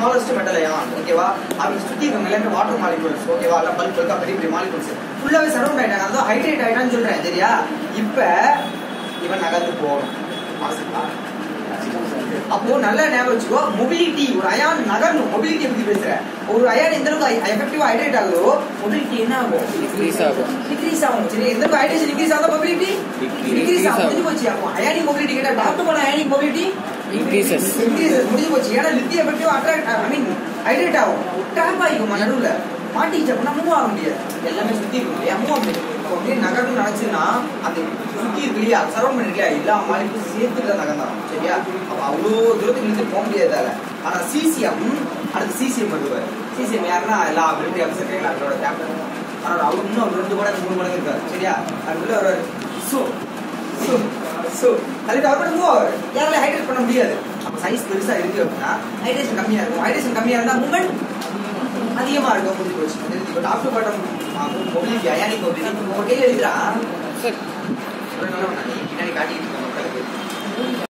Smallest metal ion ஓகேவா அவங்க சுத்தி இருக்க எல்லாமே வாட்டர் மாலிகூல்ஸ் ஓகேவா எல்லாம் பல்க் பல்கா பெரிய பெரிய மாலிகூல்ஸ் ஃபுல்லாவே சரௌண்ட் ஆயிட்டாங்க அதான் ஹைட்ரேட் ஆயிட்டான்னு சொல்றேன் சரியா இப்ப இவன் நகர்ந்து போகணும் அவசியமா? அப்போ நல்லா ஞாபகம் வச்சுக்கோ மொபிலிட்டி ஒரு அயான் நகரணும் மொபிலிட்டி பத்தி பேசுறேன் ஒரு அயான் எந்த அளவுக்கு எஃபெக்டிவா ஹைட்ரேட் ஆகுதோ மொபிலிட்டி என்ன ஆகும் Decrease ஆகும். டிக்ரீஸ் ஆகும் சரி எந்த அளவுக்கு ஹைட்ரேஷன் டிக்ரீஸ் ஆகுதோ மொபிலிட்டி Decrease. டிக்ரீஸ் ஆகும் ஆகும். முடிஞ்சு போச்சு அப்போ அயானிக் மொபிலிட்டி கேட்டா டாக்டர் போன அயானிக் மொபிலிட்டி Increases. இன்க்ரீசஸ் முடிஞ்சு போச்சு ஏன்னா லித்தி effective attract I mean hydrate ஆகும் ட்ராப் ஆகிக்கும் நடுவுல மாட்டிச்சு அப்படின்னா மூவ் ஆக முடியாது எல்லாமே சுத்தி இருக்கும் இல்லையா மூவ் ஆக முடியாது இப்போ அப்படியே நகரம்னு நினைச்சுன்னா அந்த சுத்தி இருக்கு இல்லையா சரௌண்ட் பண்ணி இல்லையா எல்லா மாலிக்கும் சேர்த்து தான் நகர்ந்தாலும் சரியா அப்போ அவ்வளோ தூரத்துக்கு இழுத்து போக முடியாதால ஆனா சிசிஎம் அடுத்து சிசிஎம் வருவார் சிசிஎம் யாருன்னா எல்லா மிலிட்டரி ஆஃபீஸர் அவரோட கேப்டன் ஆனால் அவர் இன்னும் அவர் ரெண்டு மடங்கு மூணு மடங்கு இருக்காரு சரியா அதுக்குள்ள வருவார் ஸோ ஸோ ஸோ அதுக்கு அவர் மூவ் ஆவார் யாராலையும் ஹைட்ரேட் பண்ண முடியாது அப்போ சைஸ் பெருசா இருக்கு அப்படின்னா ஹைட்ரேஷன் கம்மியா இருக்கும் ஹைட்ரேஷன் கம்மியா இருந்தா மூமெண்ட் அதிகமா இருக்கும் முடிஞ்சு போச்சு இப்போ doctor bottom mobility ionic mobility உங்க கையில் எழுதுறா சார் ஒரு நல்லவனா நீ பின்னாடி காட்டிட்டு இருக்க மக்களுக்கு